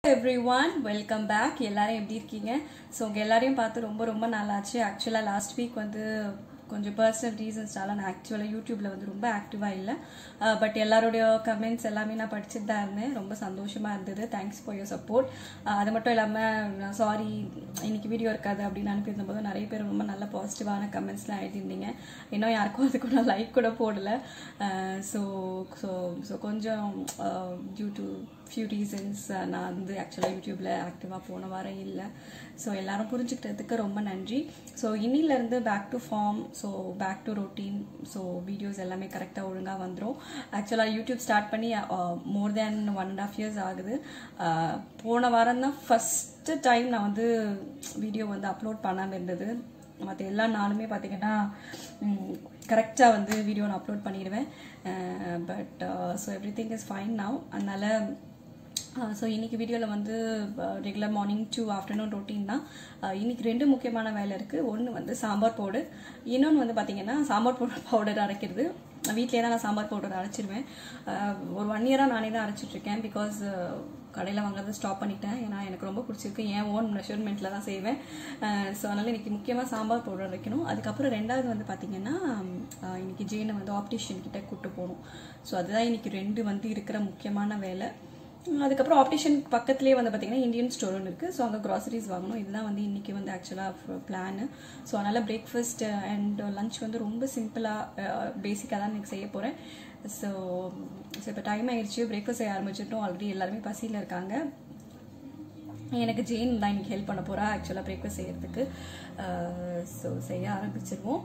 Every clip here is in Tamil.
எவ்ரி ஒன் வெல்கம் பேக் எல்லாரும் எப்படி இருக்கீங்க ஸோ உங்கள் எல்லாரையும் பார்த்து ரொம்ப ரொம்ப நாளாச்சு ஆக்சுவலாக லாஸ்ட் வீக் வந்து கொஞ்சம் பர்சனல் ரீசன்ஸ்னால நான் ஆக்சுவலாக யூடியூப்பில் வந்து ரொம்ப ஆக்டிவாக இல்லை பட் எல்லாருடைய கமெண்ட்ஸ் எல்லாமே நான் படிச்சுட்டு தான் இருந்தேன் ரொம்ப சந்தோஷமாக இருந்தது தேங்க்ஸ் ஃபார் யோர் சப்போர்ட் அது மட்டும் இல்லாமல் சாரி இன்னைக்கு வீடியோ இருக்காது அப்படின்னு அனுப்பியிருந்தபோது நிறைய பேர் ரொம்ப நல்ல பாசிட்டிவான கமெண்ட்ஸ்லாம் எழுதியிருந்தீங்க இன்னும் யாருக்கும் அதுக்கு நான் லைக் கூட போடல ஸோ ஸோ ஸோ கொஞ்சம் டியூ டு ஃபியூ ரீசன்ஸ் நான் வந்து ஆக்சுவலாக யூடியூப்பில் ஆக்டிவாக போன வாரம் இல்லை ஸோ எல்லாரும் புரிஞ்சுக்கிட்டதுக்கு ரொம்ப நன்றி ஸோ இன்னிலேருந்து back to form so back to routine so videos எல்லாமே கரெக்டாக ஒழுங்காக வந்துடும் ஆக்சுவலாக யூடியூப் ஸ்டார்ட் பண்ணி more than one and half years ஆகுது போன வாரம் தான் ஃபஸ்ட்டு டைம் நான் வந்து வீடியோ வந்து அப்லோட் பண்ணாமல் இருந்தது மற்ற எல்லா நாளுமே பார்த்தீங்கன்னா கரெக்டாக வந்து வீடியோ நான் அப்லோட் பண்ணிடுவேன் but so everything is fine now அதனால் ஸோ இன்றைக்கி வீடியோவில் வந்து regular morning to afternoon routine தான் இன்றைக்கி ரெண்டு முக்கியமான வேலை இருக்குது ஒன்று வந்து சாம்பார் பவுடர் இன்னொன்று வந்து பார்த்திங்கன்னா சாம்பார் பவுடர் பவுடர் அரைக்கிறது வீட்டிலே தான் நான் சாம்பார் பவுடர் அரைச்சிருவேன் ஒரு ஒன் இயராக நானே தான் அரைச்சிட்ருக்கேன் பிகாஸ் கடையில் வாங்குறது ஸ்டாப் பண்ணிட்டேன் ஏன்னா எனக்கு ரொம்ப பிடிச்சிருக்கு என் ஓன் மெஷர்மெண்ட்டில் தான் செய்வேன் ஸோ அதனால் இன்றைக்கி முக்கியமாக சாம்பார் பவுடர் வைக்கணும் அதுக்கப்புறம் ரெண்டாவது வந்து பார்த்திங்கன்னா இன்றைக்கி ஜெயினை வந்து ஆப்டிஷியன் கிட்டே கூப்பிட்டு போகணும் ஸோ அதுதான் இன்றைக்கி ரெண்டு வந்து இருக்கிற முக்கியமான வேலை அதுக்கப்புறம் ஆப்டிஷன் பக்கத்துலேயே வந்து பார்த்திங்கன்னா இந்தியன் ஸ்டோர் ஒன்று இருக்குது ஸோ அங்கே க்ராசரிஸ் வாங்கணும் இதுதான் வந்து இன்றைக்கி வந்து ஆக்சுவலாக பிளானு ஸோ அதனால் பிரேக்ஃபாஸ்ட் அண்ட் லஞ்ச் வந்து ரொம்ப சிம்பிளாக பேசிக்காக தான் எனக்கு செய்ய போகிறேன் ஸோ ஸோ இப்போ டைம் ஆயிடுச்சு பிரேக்ஃபாஸ்ட் செய்ய ஆரம்பிச்சிட்டோம் ஆல்ரெடி எல்லாருமே பசியில் இருக்காங்க எனக்கு ஜெயின் தான் இன்னைக்கு ஹெல்ப் பண்ண போகிறா ஆக்சுவலாக பிரேக்ஃபாஸ்ட் செய்யறதுக்கு ஸோ செய்ய ஆரம்பிச்சிருவோம்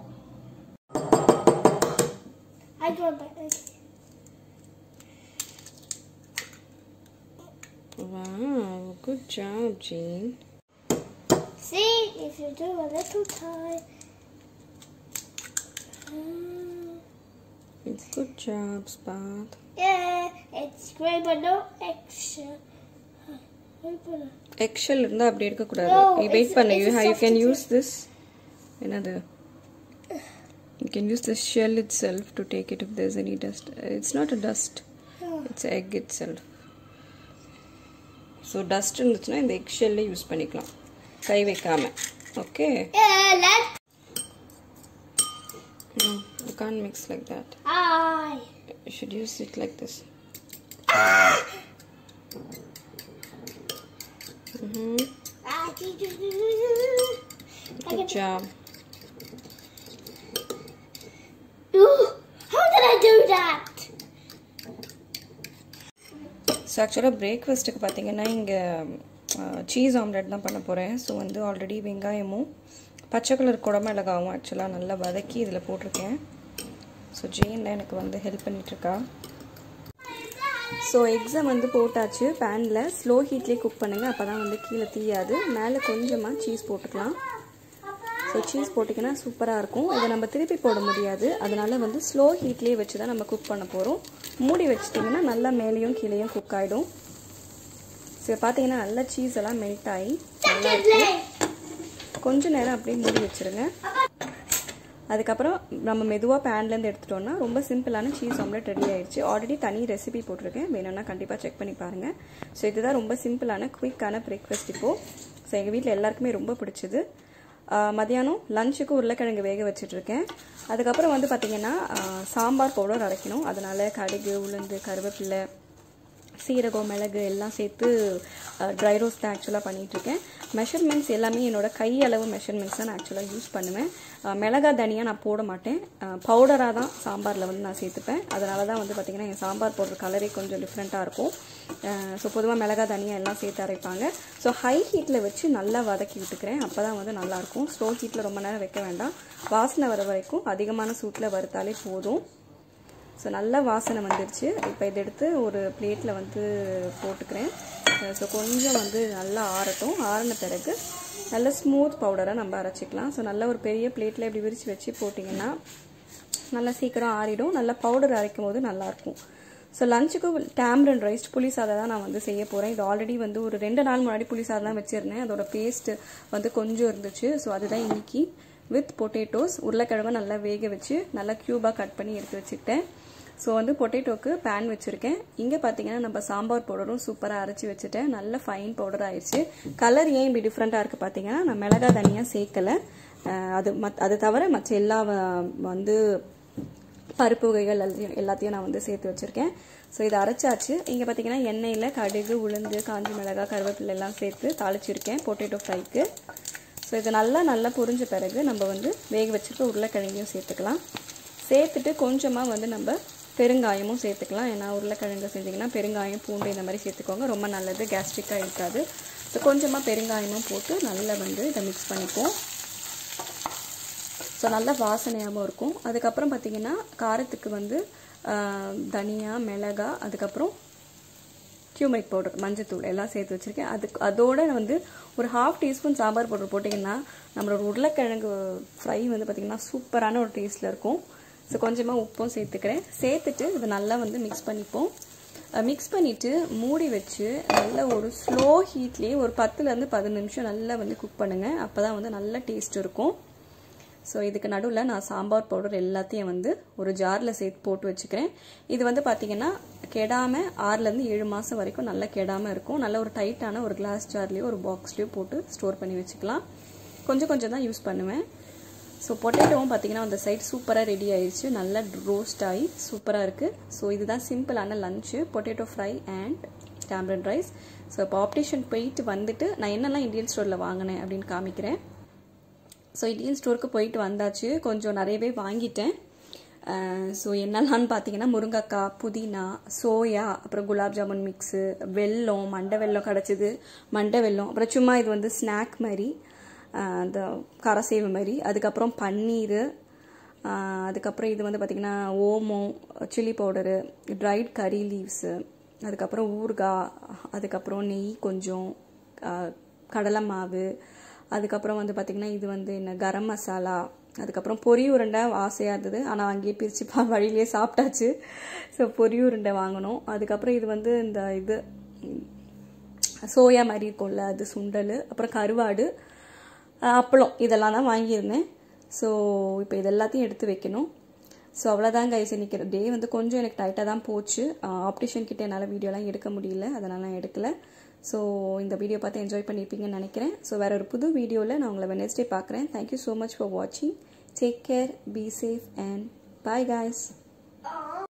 I draw my egg. Wow, good job, Jean. See, if you do a little tie. Mm, It's good job, Spot. Yeah, it's great, but no extra. Wait for the- எக்ஷல் இருந்தால் அப்படி இருக்கக்கூடாது No, நீ வெயிட் it's- பண்ணு it's you a you can substitute. Use this என்னது you can use the shell itself to take it if there's any dust it's not a dust it's egg itself so dust இருந்துச்சுன்னா இந்த எக் ஷெல்லே யூஸ் பண்ணிக்கலாம் கை வைக்காம okay Yeah, let's. You can mix like that I. You should use it like this. Mm-hmm. I Good job. Ooh, how did I do that? So ஆக்சுவலாக பிரேக்ஃபாஸ்ட்டுக்கு பார்த்தீங்கன்னா இங்கே சீஸ் ஆம்லெட் தான் பண்ண போகிறேன் ஸோ வந்து ஆல்ரெடி வெங்காயமும் பச்சை கலர் குடமிளகாவும் ஆக்சுவலாக நல்லா வதக்கி இதில் போட்டிருக்கேன் ஸோ ஜெயின் எனக்கு வந்து ஹெல்ப் பண்ணிகிட்ருக்கா ஸோ எக்ஸை வந்து போட்டாச்சு பேனில் ஸ்லோ ஹீட்லேயே குக் பண்ணுங்கள் அப்போ தான் வந்து கீழே தீயாது மேலே கொஞ்சமாக சீஸ் போட்டுக்கலாம் ஸோ சீஸ் போட்டிங்கன்னா சூப்பராக இருக்கும் இதை நம்ம திருப்பி போட முடியாது அதனால வந்து ஸ்லோ ஹீட்லேயே வச்சு தான் நம்ம குக் பண்ண போகிறோம் மூடி வச்சிட்டிங்கன்னா நல்லா மேலேயும் கீழேயும் குக் ஆகிடும் ஸோ பார்த்தீங்கன்னா நல்லா சீஸ் எல்லாம் மெல்ட் ஆகி நல்லா இருக்கும் கொஞ்ச நேரம் அப்படியே மூடி வச்சுருங்க அதுக்கப்புறம் நம்ம மெதுவாக பேன்லேருந்து எடுத்துட்டோம்னா ரொம்ப சிம்பிளான சீஸ் ஆம்லெட் ரெடி ஆயிடுச்சு ஆல்ரெடி தனி ரெசிபி போட்டிருக்கேன் வேணும்னா கண்டிப்பாக செக் பண்ணி பாருங்கள் ஸோ இதுதான் ரொம்ப சிம்பிளான குயிக்கான பிரேக்ஃபாஸ்ட் இப்போது ஸோ எங்கள் வீட்டில் எல்லாருக்குமே ரொம்ப பிடிச்சது மதியானம் லஞ்சுக்கு உருளைக்கிழங்கு வேக வச்சுட்ருக்கேன் அதுக்கப்புறம் வந்து பார்த்திங்கன்னா சாம்பார் பவுடர் அரைக்கணும் அதனால் கடுகு உளுந்து கருவேப்பிலை சீரகம் மிளகு எல்லாம் சேர்த்து ட்ரை ரோஸ்ட் தான் ஆக்சுவலாக பண்ணிகிட்ருக்கேன் மெஷர்மெண்ட்ஸ் எல்லாமே என்னோட கை அளவு மெஷர்மெண்ட்ஸ் தான் நான் ஆக்சுவலாக யூஸ் பண்ணுவேன் மிளகா தனியாக நான் போட மாட்டேன் பவுடராக தான் சாம்பாரில் வந்து நான் சேர்த்துப்பேன் அதனால தான் வந்து பார்த்திங்கன்னா என் சாம்பார் போடுற கலரே கொஞ்சம் டிஃப்ரெண்ட்டாக இருக்கும் ஸோ பொதுவாக மிளகா தனியாக எல்லாம் சேர்த்து அரைப்பாங்க ஸோ ஹை ஹீட்டில் வச்சு நல்லா வதக்கி விட்டுக்கிறேன் அப்போ தான் வந்து நல்லாயிருக்கும் ஸ்லோ ஹீட்டில் ரொம்ப நேரம் வைக்க வேண்டாம் வாசனை வர வரைக்கும் அதிகமான சூட்டில் வறுத்தாலே போதும் ஸோ நல்லா வாசனை வந்துருச்சு இப்போ இதை எடுத்து ஒரு பிளேட்டில் வந்து போட்டுக்கிறேன் ஸோ கொஞ்சம் வந்து நல்லா ஆறட்டும் ஆறின பிறகு நல்ல ஸ்மூத் பவுடராக நம்ம அரைச்சிக்கலாம் ஸோ நல்ல ஒரு பெரிய பிளேட்டில் இப்படி விரித்து வச்சு போட்டிங்கன்னா நல்லா சீக்கிரம் ஆறிடும் நல்லா பவுடர் அரைக்கும் போது நல்லாயிருக்கும் ஸோ லஞ்சுக்கு டேம்ரன் ரைஸ் புளி சாதம் தான் நான் வந்து செய்ய போகிறேன் இது ஆல்ரெடி வந்து ஒரு ரெண்டு நாள் முன்னாடி புளி சாதம் தான் வச்சுருந்தேன் அதோட பேஸ்ட் வந்து கொஞ்சம் இருந்துச்சு ஸோ அதுதான் இன்னைக்கு வித் பொட்டேட்டோஸ் உருளைக்கிழங்கு நல்லா வேக வச்சு நல்லா க்யூபாக கட் பண்ணி எடுத்து வச்சுக்கிட்டேன் ஸோ வந்து பொட்டேட்டோக்கு பேன் வச்சுருக்கேன் இங்கே பார்த்தீங்கன்னா நம்ம சாம்பார் பவுடரும் சூப்பராக அரைச்சி வச்சுட்டேன் நல்ல ஃபைன் பவுடர் ஆயிடுச்சு கலர் ஏன் இப்படி டிஃப்ரெண்ட்டாக இருக்குது பார்த்தீங்கன்னா நான் மிளகா தனியாக சேர்க்கலை அது மத் அது தவிர மற்ற எல்லா வந்து பருப்பு வகைகள் எல்லாத்தையும் எல்லாத்தையும் நான் வந்து சேர்த்து வச்சுருக்கேன் ஸோ இதை அரைச்சாச்சு இங்கே பார்த்தீங்கன்னா எண்ணெயில் கடுகு உளுந்து காஞ்சி மிளகாய் கருவேப்பிலை எல்லாம் சேர்த்து தாளிச்சிருக்கேன் பொட்டேட்டோ ஃப்ரைக்கு ஸோ இது நல்லா நல்லா புரிஞ்ச பிறகு நம்ம வந்து வேக வச்சுட்டு உருளைக்கிழங்கையும் சேர்த்துக்கலாம் சேர்த்துட்டு கொஞ்சமாக வந்து நம்ம பெருங்காயமும் சேர்த்துக்கலாம் ஏன்னா உருளைக்கிழங்கு செஞ்சிங்கன்னா பெருங்காயம் பூண்டு இந்த மாதிரி சேர்த்துக்கோங்க ரொம்ப நல்லது கேஸ்ட்ரிக்காக இருக்காது ஸோ கொஞ்சமாக பெருங்காயமும் போட்டு நல்லா வந்து இதை மிக்ஸ் பண்ணிப்போம் ஸோ நல்ல வாசனையாகவும் இருக்கும் அதுக்கப்புறம் பார்த்திங்கன்னா காரத்துக்கு வந்து தனியா மிளகா அதுக்கப்புறம் டியூமரிக் பவுடர் மஞ்சத்தூள் எல்லாம் சேர்த்து வச்சுருக்கேன் அதுக்கு அதோட வந்து ஒரு ஹாஃப் டீஸ்பூன் சாம்பார் பவுடர் போட்டிங்கன்னா நம்மளோட உருளைக்கிழங்கு ஃப்ரை வந்து பார்த்திங்கன்னா சூப்பரான ஒரு டேஸ்ட்டில் இருக்கும் ஸோ கொஞ்சமாக உப்பும் சேர்த்துக்கிறேன் சேர்த்துட்டு இதை நல்லா வந்து மிக்ஸ் பண்ணிப்போம் மிக்ஸ் பண்ணிவிட்டு மூடி வச்சு நல்ல ஒரு ஸ்லோ ஹீட்லேயே ஒரு பத்துலேருந்து பதினஞ்சு நிமிஷம் நல்லா வந்து குக் பண்ணுங்கள் அப்போ தான் வந்து நல்ல டேஸ்ட் இருக்கும் ஸோ இதுக்கு நடுவில் நான் சாம்பார் பவுடர் எல்லாத்தையும் வந்து ஒரு ஜாரில் சேர்த்து போட்டு வச்சுக்கிறேன் இது வந்து பார்த்திங்கன்னா கெடாமல் ஆறுலேருந்து ஏழு மாதம் வரைக்கும் நல்லா கெடாமல் இருக்கும் நல்ல ஒரு டைட்டான ஒரு கிளாஸ் ஜார்லேயோ ஒரு பாக்ஸ்லேயோ போட்டு ஸ்டோர் பண்ணி வச்சுக்கலாம் கொஞ்சம் கொஞ்சம் தான் யூஸ் பண்ணுவேன் ஸோ பொட்டேட்டோவும் பார்த்தீங்கன்னா அந்த சைட் சூப்பராக ரெடி ஆயிடுச்சு நல்லா ரோஸ்ட் ஆகி சூப்பராக இருக்குது ஸோ இதுதான் சிம்பிளான lunch potato fry and tamarind rice so இப்போ ஆப்டேஷன் போயிட்டு வந்துட்டு நான் என்னெல்லாம் இந்தியன் ஸ்டோரில் வாங்கினேன் அப்படின்னு காமிக்கிறேன் ஸோ இந்தியன் ஸ்டோருக்கு போயிட்டு வந்தாச்சு கொஞ்சம் நிறையவே வாங்கிட்டேன் ஸோ என்னெல்லாம்னு பார்த்தீங்கன்னா முருங்கைக்காய் புதினா சோயா அப்புறம் குலாப் ஜாமுன் மிக்ஸு வெல்லம் மண்டை வெல்லம் கிடச்சிது மண்டை வெல்லம் அப்புறம் சும்மா இது வந்து ஸ்நாக் மாதிரி அந்த கரசேவு மாதிரி அதுக்கப்புறம் பன்னீர் அதுக்கப்புறம் இது வந்து பார்த்திங்கன்னா ஓமம் chilli powder dried curry leaves அதுக்கப்புறம் ஊறுகாய் அதுக்கப்புறம் நெய் கொஞ்சம் கடலை மாவு அதுக்கப்புறம் வந்து பார்த்திங்கன்னா இது வந்து என்ன கரம் மசாலா அதுக்கப்புறம் பொரி உருண்டை ஆசையாக இருந்தது ஆனால் அங்கேயே பிரித்து பா வழியிலே சாப்பிட்டாச்சு ஸோ பொரி உருண்டை வாங்கினோம் அதுக்கப்புறம் இது வந்து இந்த இது சோயா மாதிரி இருக்கும்ல அது சுண்டல் அப்புறம் கருவாடு அப்பளம் இதெல்லாம் தான் வாங்கியிருந்தேன் ஸோ இப்போ இது எல்லாத்தையும் எடுத்து வைக்கணும் ஸோ அவ்வளோதான் கைஸ் இன்னைக்கு டே வந்து கொஞ்சம் எனக்கு டைட்டாக தான் போச்சு ஆப்டிஷன் கிட்டே என்னால் வீடியோலாம் எடுக்க முடியல அதனால் நான் எடுக்கலை ஸோ இந்த வீடியோ பார்த்து என்ஜாய் பண்ணியிருப்பீங்கன்னு நினைக்கிறேன் ஸோ வேறு ஒரு புது வீடியோவில் நான் உங்களை வெனஸ்டே பார்க்குறேன் தேங்க்யூ ஸோ மச் ஃபார் வாட்சிங் take care be safe and bye guys